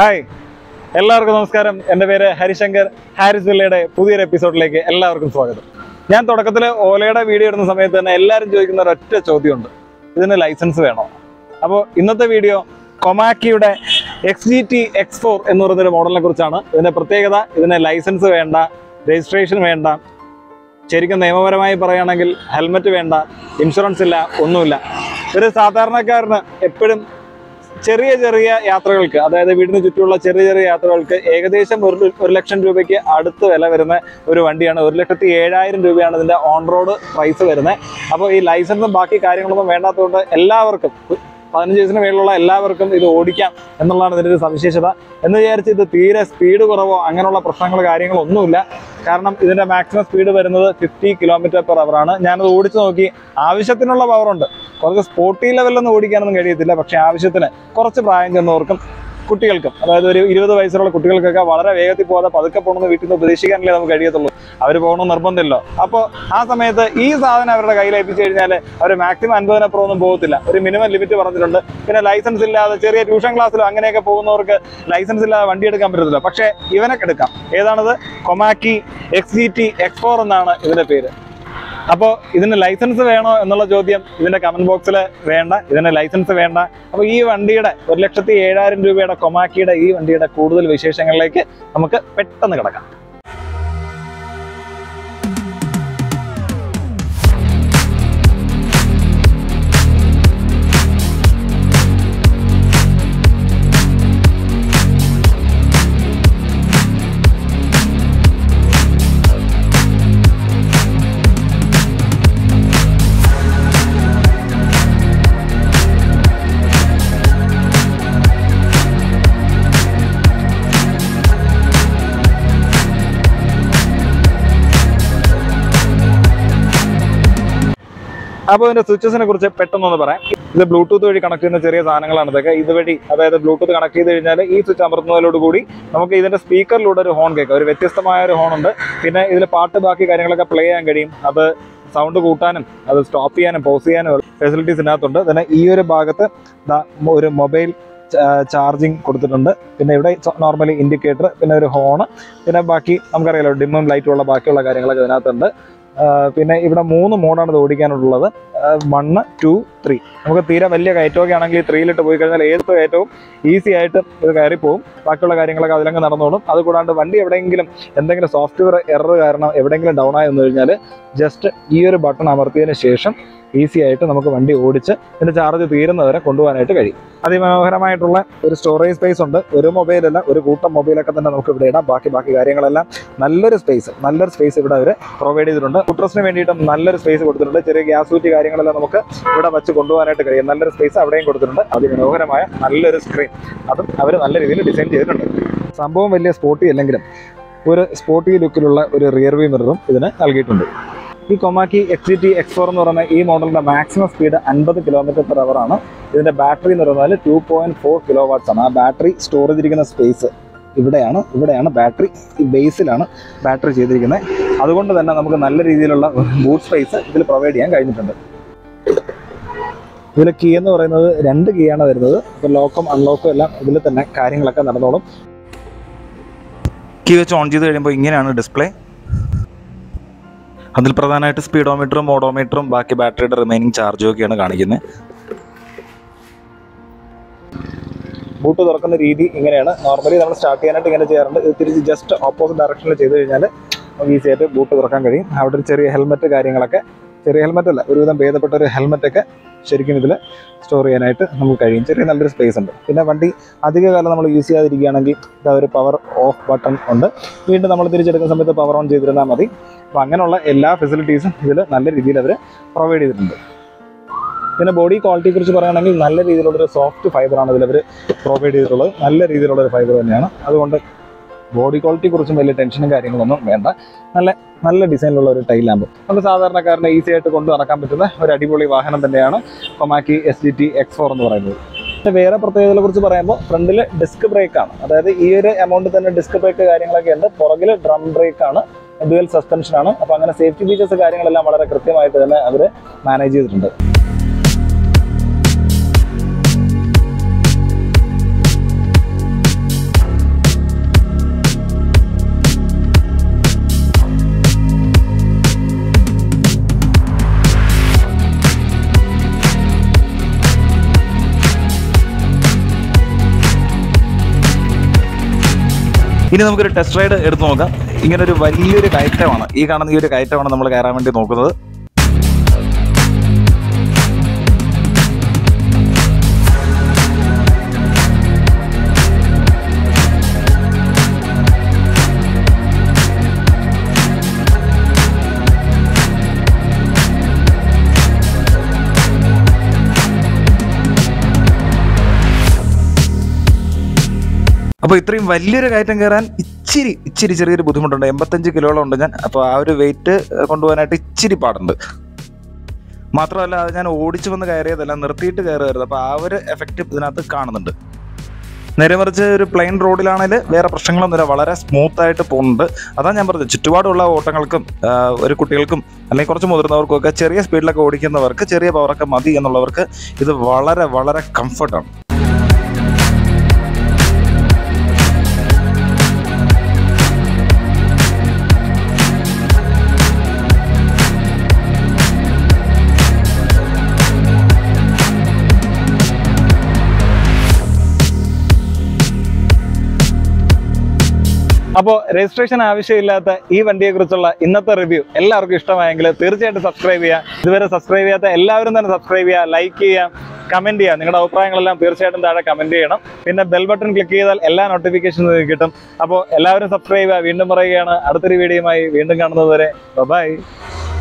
hi എല്ലാവർക്കും നമസ്കാരം എൻ്റെ പേര് ഹരിശങ്കർ ഹാരിസ് വില്ലയുടെ പുതിയൊരു എപ്പിസോഡിലേക്ക് എല്ലാവർക്കും സ്വാഗതം ഞാൻ തുടക്കത്തിൽ ഓലയുടെ വീഡിയോ ഇടുന്ന സമയത്ത് തന്നെ എല്ലാവരും ചോദിക്കുന്ന ഒരൊറ്റ ചോദ്യമുണ്ട് ഇതിന് ലൈസൻസ് വേണോ അപ്പോൾ ഇന്നത്തെ വീഡിയോ കൊമാക്കിയുടെ X G T X four എന്ന് പറയുന്നൊരു മോഡലിനെ കുറിച്ചാണ് ഇതിൻ്റെ പ്രത്യേകത ഇതിന് ലൈസൻസ് വേണ്ട രജിസ്ട്രേഷൻ വേണ്ട ശരിക്കും നിയമപരമായി പറയുകയാണെങ്കിൽ ഹെൽമറ്റ് വേണ്ട ഇൻഷുറൻസ് ഇല്ല ഒന്നുമില്ല ഒരു സാധാരണക്കാരന് എപ്പോഴും ചെറിയ ചെറിയ യാത്രകൾക്ക് അതായത് വീടിന് ചുറ്റുമുള്ള ചെറിയ ചെറിയ യാത്രകൾക്ക് ഏകദേശം ഒരു ഒരു ലക്ഷം രൂപയ്ക്ക് അടുത്ത് വില വരുന്ന ഒരു വണ്ടിയാണ് ഒരു ലക്ഷത്തി ഏഴായിരം രൂപയാണ് ഇതിന്റെ ഓൺ റോഡ് പ്രൈസ് വരുന്നത് അപ്പോൾ ഈ ലൈസൻസും ബാക്കി കാര്യങ്ങളൊന്നും വേണ്ടാത്തതുകൊണ്ട് എല്ലാവർക്കും പതിനഞ്ച് വയസ്സിന് മേലുള്ള എല്ലാവർക്കും ഇത് ഓടിക്കാം എന്നുള്ളതാണ് ഇതിൻ്റെ ഒരു സവിശേഷത എന്ന് വിചാരിച്ച് ഇത് തീരെ സ്പീഡ് കുറവോ അങ്ങനെയുള്ള പ്രശ്നങ്ങളോ കാര്യങ്ങളോ ഒന്നുമില്ല കാരണം ഇതിന്റെ മാക്സിമം സ്പീഡ് വരുന്നത് ഫിഫ്റ്റി കിലോമീറ്റർ പെർ അവർ ആണ് ഞാനത് ഓടിച്ചു നോക്കി ആവശ്യത്തിനുള്ള പവറുണ്ട് കുറച്ച് സ്പോർട്ടി ലെവലിലൊന്നും ഓടിക്കാനൊന്നും കഴിയത്തില്ല പക്ഷേ ആവശ്യത്തിന് കുറച്ച് പ്രായം ചെന്നവർക്കും കുട്ടികൾക്കും അതായത് ഒരു ഇരുപത് വയസ്സുള്ള കുട്ടികൾക്കൊക്കെ വളരെ വേഗത്തിൽ പോകാതെ പതുക്കെ പോകണമെന്ന് വീട്ടിൽ നിന്ന് ഉപദേശിക്കാനല്ലേ നമുക്ക് കഴിയത്തുള്ളൂ അവർ പോകണമെന്ന് നിർബന്ധമില്ലോ അപ്പോൾ ആ സമയത്ത് ഈ സാധനം അവരുടെ കയ്യിൽ ഏൽപ്പിച്ചു കഴിഞ്ഞാൽ അവർ മാക്സിമം അൻപതിനപ്പുറം ഒന്നും പോകത്തില്ല ഒരു മിനിമം ലിമിറ്റ് പറഞ്ഞിട്ടുണ്ട് പിന്നെ ലൈസൻസ് ഇല്ലാതെ ചെറിയ ട്യൂഷൻ ക്ലാസ്സിലോ അങ്ങനെയൊക്കെ പോകുന്നവർക്ക് ലൈസൻസ് ഇല്ലാതെ വണ്ടി എടുക്കാൻ പറ്റത്തില്ല പക്ഷേ ഇവനൊക്കെ എടുക്കാം ഏതാണത് Komaki X G T X four എന്നാണ് ഇതിന്റെ പേര് അപ്പോൾ ഇതിന് ലൈസൻസ് വേണോ എന്നുള്ള ചോദ്യം ഇതിന്റെ കമന്റ് ബോക്സിൽ വേണ്ട ഇതിന് ലൈസൻസ് വേണ്ട അപ്പോൾ ഈ വണ്ടിയുടെ ഒരു ലക്ഷത്തി ഏഴായിരം രൂപയുടെ കൊമാക്കിയുടെ ഈ വണ്ടിയുടെ കൂടുതൽ വിശേഷങ്ങളിലേക്ക് നമുക്ക് പെട്ടെന്ന് കിടക്കാം അപ്പോൾ ഇതിന്റെ സ്വിച്ചസിനെ കുറിച്ച് പെട്ടെന്നൊന്ന് പറയാം ഇത് ബ്ലൂടൂത്ത് വഴി കണക്ട് ചെയ്യുന്ന ചെറിയ സാധനങ്ങളാണ് ഇതൊക്കെ ഇതുവഴി അതായത് ബ്ലൂടൂത്ത് കണക്ട് ചെയ്ത് കഴിഞ്ഞാൽ ഈ സ്വിച്ച് അമർത്തുന്നതിലോട് കൂടി നമുക്ക് ഇതിന്റെ സ്പീക്കറിലൂടെ ഒരു ഹോൺ കേൾക്കാം ഒരു വ്യത്യസ്തമായ ഒരു ഹോൺ ഉണ്ട് പിന്നെ ഇതിൽ പാട്ട് ബാക്കി കാര്യങ്ങളൊക്കെ പ്ലേ ചെയ്യാൻ കഴിയും അത് സൗണ്ട് കൂട്ടാനും അത് സ്റ്റോപ്പ് ചെയ്യാനും പോസ് ചെയ്യാനും ഫെസിലിറ്റീസ് ഇതിനകത്തുണ്ട് പിന്നെ ഈ ഒരു ഭാഗത്ത് ദാ ഒരു മൊബൈൽ ചാർജിങ് കൊടുത്തിട്ടുണ്ട് പിന്നെ ഇവിടെ നോർമലി ഇൻഡിക്കേറ്റർ പിന്നെ ഒരു ഹോണ് പിന്നെ ബാക്കി നമുക്കറിയാലോ ഡിമ്മും ലൈറ്റും ഉള്ള ബാക്കിയുള്ള കാര്യങ്ങളൊക്കെ ഇതിനകത്തുണ്ട് ആ, പിന്നെ ഇവിടെ മൂന്ന് മോഡാണ് ഇത് ഓടിക്കാനുള്ളത് വണ്ണ് ടു ത്രീ നമുക്ക് തീരെ വലിയ കയറ്റമൊക്കെ ആണെങ്കിൽ ത്രീയിലിട്ട് പോയി കഴിഞ്ഞാൽ ഏത് കയറ്റവും ഈസി ആയിട്ട് ഇത് കയറി പോകും ബാക്കിയുള്ള കാര്യങ്ങളൊക്കെ അതിലങ്ങ് നടന്നോളും അതുകൂടാണ്ട് വണ്ടി എവിടെയെങ്കിലും എന്തെങ്കിലും സോഫ്റ്റ്വെയർ എറർ കാരണം എവിടെയെങ്കിലും ഡൗൺ ആയി വന്നു കഴിഞ്ഞാൽ ജസ്റ്റ് ഈ ഒരു ബട്ടൺ അമർത്തിയതിന് ശേഷം ഈസി ആയിട്ട് നമുക്ക് വണ്ടി ഓടിച്ച് ഇതിന്റെ ചാർജ് തീരുന്നവരെ കൊണ്ടുപോകാനായിട്ട് കഴിയും അതിമനോഹരമായിട്ടുള്ള ഒരു സ്റ്റോറേജ് സ്പേസ് ഉണ്ട് ഒരു മൊബൈലല്ല ഒരു കൂട്ടം മൊബൈലൊക്കെ തന്നെ നമുക്ക് ഇവിടെ ഇടാം ബാക്കി ബാക്കി കാര്യങ്ങളെല്ലാം നല്ലൊരു സ്പേസ് നല്ലൊരു സ്പേസ് ഇവിടെ അവർ പ്രൊവൈഡ് ചെയ്തിട്ടുണ്ട് ഫുട്രസിന് വേണ്ടിയിട്ടും നല്ലൊരു സ്പേസ് കൊടുത്തിട്ടുണ്ട് ചെറിയ ഗ്യാസ് ഊറ്റി കാര്യങ്ങളെല്ലാം നമുക്ക് ഇവിടെ വെച്ച് കൊണ്ടുപോകാനായിട്ട് കഴിയും നല്ലൊരു സ്പേസ് അവിടെയും കൊടുത്തിട്ടുണ്ട് അതിമനോഹരമായ നല്ലൊരു സ്ക്രീൻ അതും അവർ നല്ല രീതിയിൽ ഡിസൈൻ ചെയ്തിട്ടുണ്ട് സംഭവം വലിയ സ്പോർട്ടി അല്ലെങ്കിലും ഒരു സ്പോർട്ടി ലുക്കിലുള്ള ഒരു റിയർ വ്യൂ മിററും ഇതിന് നൽകിയിട്ടുണ്ട് ഈ Komaki X G T X four എന്ന് പറയുന്ന ഈ മോഡലിന്റെ മാക്സിമം സ്പീഡ് അൻപത് കിലോമീറ്റർ പെർ അവർ ആണ് ഇതിന്റെ ബാറ്ററി എന്ന് പറയുന്നത് two point four kilo watts ആണ് ആ ബാറ്ററി സ്റ്റോർ ചെയ്തിരിക്കുന്ന സ്പേസ് ഇവിടെയാണ് ഇവിടെയാണ് ബാറ്ററി ഈ ബേസിലാണ് ബാറ്ററി ചെയ്തിരിക്കുന്നത് അതുകൊണ്ട് തന്നെ നമുക്ക് നല്ല രീതിയിലുള്ള ബൂട്ട് സ്പേസ് ഇതിൽ പ്രൊവൈഡ് ചെയ്യാൻ കഴിഞ്ഞിട്ടുണ്ട് ഇതിൽ കീ എന്ന് പറയുന്നത് രണ്ട് കീ ആണ് വരുന്നത് അപ്പോൾ ലോക്കും അൺലോക്കും എല്ലാം ഇതിൽ തന്നെ കാര്യങ്ങളൊക്കെ നടന്നോളും കീ വെച്ച് ഓൺ ചെയ്ത് കഴിയുമ്പോൾ ഇങ്ങനെയാണ് ഡിസ്പ്ലേ അതിൽ പ്രധാനമായിട്ട് സ്പീഡോമീറ്ററും ഓഡോമീറ്ററും ബാക്കി ബാറ്ററിയുടെ റിമൈനിങ് ചാർജും ഒക്കെയാണ് കാണിക്കുന്നത് ബൂട്ട് തുറക്കുന്ന രീതി ഇങ്ങനെയാണ് നോർമലി നമ്മൾ സ്റ്റാർട്ട് ചെയ്യാനായിട്ട് ഇങ്ങനെ ചെയ്യാറുണ്ട് ഇത് തിരിച്ച് ജസ്റ്റ് ഓപ്പോസിറ്റ് ഡയറക്ഷനിൽ ചെയ്ത് കഴിഞ്ഞാൽ നമുക്ക് ഈസി ആയിട്ട് ബൂട്ട് തുറക്കാൻ കഴിയും അവിടെ ഒരു ചെറിയ ഹെൽമെറ്റ് കാര്യങ്ങളൊക്കെ ചെറിയ ഹെൽമെറ്റ് അല്ല ഒരുവിധം ഭേദപ്പെട്ട ഒരു ഹെൽമെറ്റ് ഒക്കെ ശരിക്കും ഇതിൽ സ്റ്റോർ ചെയ്യാനായിട്ട് നമുക്ക് കഴിയും ചെറിയ നല്ലൊരു സ്പേസ് ഉണ്ട് പിന്നെ വണ്ടി അധിക കാലം നമ്മൾ യൂസ് ചെയ്യാതിരിക്കുകയാണെങ്കിൽ ഇതാ ഒരു പവർ ഓഫ് ബട്ടൺ ഉണ്ട് വീണ്ടും നമ്മൾ തിരിച്ചെടുക്കുന്ന സമയത്ത് പവർ ഓൺ ചെയ്തിരുന്നാൽ മതി അപ്പോൾ അങ്ങനെയുള്ള എല്ലാ ഫെസിലിറ്റീസും ഇതിൽ നല്ല രീതിയിൽ അവർ പ്രൊവൈഡ് ചെയ്തിട്ടുണ്ട് പിന്നെ ബോഡി ക്വാളിറ്റിയെ കുറിച്ച് പറയുകയാണെങ്കിൽ നല്ല രീതിയിലുള്ളൊരു സോഫ്റ്റ് ഫൈബറാണ് ഇതിൽ അവർ പ്രൊവൈഡ് ചെയ്തിട്ടുള്ളത് നല്ല രീതിയിലുള്ള ഒരു ഫൈബർ തന്നെയാണ് അതുകൊണ്ട് ബോഡി ക്വാളിറ്റിയെ കുറിച്ചും വലിയ ടെൻഷനും കാര്യങ്ങളൊന്നും വേണ്ട നല്ല നല്ല ഡിസൈനിലുള്ള ഒരു ടൈൽ ലാമ്പ് നമുക്ക് സാധാരണക്കാരനെ ഈസി ആയിട്ട് കൊണ്ടു നടക്കാൻ പറ്റുന്ന ഒരു അടിപൊളി വാഹനം തന്നെയാണ് Komaki S G T X four എന്ന് പറയുന്നത് പിന്നെ വേറെ പ്രത്യേകതകളെ കുറിച്ച് പറയുമ്പോൾ ഫ്രണ്ടിൽ ഡിസ്ക് ബ്രേക്ക് ആണ് അതായത് ഈ ഒരു എമൗണ്ട് തന്നെ ഡിസ്ക് ബ്രേക്ക് കാര്യങ്ങളൊക്കെ ഉണ്ട് പുറകിൽ ഡ്രം ബ്രേക്ക് ആണ് ഡുവൽ സസ്പെൻഷൻ ആണ് അപ്പോൾ അങ്ങനെ സേഫ്റ്റി ഫീച്ചേഴ്സ് കാര്യങ്ങളെല്ലാം വളരെ കൃത്യമായിട്ട് തന്നെ അവർ മാനേജ് ചെയ്തിട്ടുണ്ട് ഇനി നമുക്കൊരു ടെസ്റ്റ് റൈഡ് എടുത്ത് നോക്കാം ഇങ്ങനെ ഒരു വലിയൊരു കയറ്റമാണ് ഈ കാണുന്ന ഈ ഒരു കയറ്റമാണ് നമ്മൾ കയറാൻ വേണ്ടി നോക്കുന്നത് അപ്പോൾ ഇത്രയും വലിയൊരു കയറ്റം കയറാൻ ഇച്ചിരി ഇച്ചിരി ചെറിയൊരു ബുദ്ധിമുട്ടുണ്ട് എൺപത്തഞ്ച് കിലോളം ഉണ്ട് ഞാൻ അപ്പോൾ ആ ഒരു വെയിറ്റ് കൊണ്ടുപോകാനായിട്ട് ഇച്ചിരി പാടുണ്ട് മാത്രമല്ല അത് ഞാൻ ഓടിച്ചു വന്ന് കയറിയതല്ല നിർത്തിയിട്ട് കയറുമായിരുന്നു അപ്പോൾ ആ ഒരു എഫക്റ്റ് ഇതിനകത്ത് കാണുന്നുണ്ട് നേരെ മറിച്ച് ഒരു പ്ലെയിൻ റോഡിലാണെങ്കിൽ വേറെ പ്രശ്നങ്ങളൊന്നുമില്ല വളരെ സ്മൂത്ത് ആയിട്ട് പോകുന്നുണ്ട് അതാണ് ഞാൻ പറഞ്ഞത് ചുറ്റുപാടുള്ള ഓട്ടങ്ങൾക്കും ആ, ഒരു കുട്ടികൾക്കും അല്ലെങ്കിൽ കുറച്ച് മുതിർന്നവർക്കും ഒക്കെ ചെറിയ സ്പീഡിലൊക്കെ ഓടിക്കുന്നവർക്ക് ചെറിയ പവറൊക്കെ മതി എന്നുള്ളവർക്ക് ഇത് വളരെ വളരെ കംഫർട്ടാണ് അപ്പോൾ രജിസ്ട്രേഷൻ ആവശ്യമില്ലാത്ത ഈ വണ്ടിയെക്കുറിച്ചുള്ള ഇന്നത്തെ റിവ്യൂ എല്ലാവർക്കും ഇഷ്ടമായെങ്കിൽ തീർച്ചയായിട്ടും സബ്സ്ക്രൈബ് ചെയ്യുക ഇതുവരെ സബ്സ്ക്രൈബ് ചെയ്യാത്ത എല്ലാവരും തന്നെ സബ്സ്ക്രൈബ് ചെയ്യുക ലൈക്ക് ചെയ്യുക കമന്റ് ചെയ്യുക നിങ്ങളുടെ അഭിപ്രായങ്ങളെല്ലാം തീർച്ചയായിട്ടും താഴെ കമന്റ് ചെയ്യണം പിന്നെ ബെൽ ബട്ടൺ ക്ലിക്ക് ചെയ്താൽ എല്ലാ നോട്ടിഫിക്കേഷനും കിട്ടും അപ്പോൾ എല്ലാവരും സബ്സ്ക്രൈബ് ചെയ്യുക വീണ്ടും പറയുകയാണ് അടുത്തൊരു വീഡിയോയുമായി വീണ്ടും കാണുന്നത് വരെ ബൈ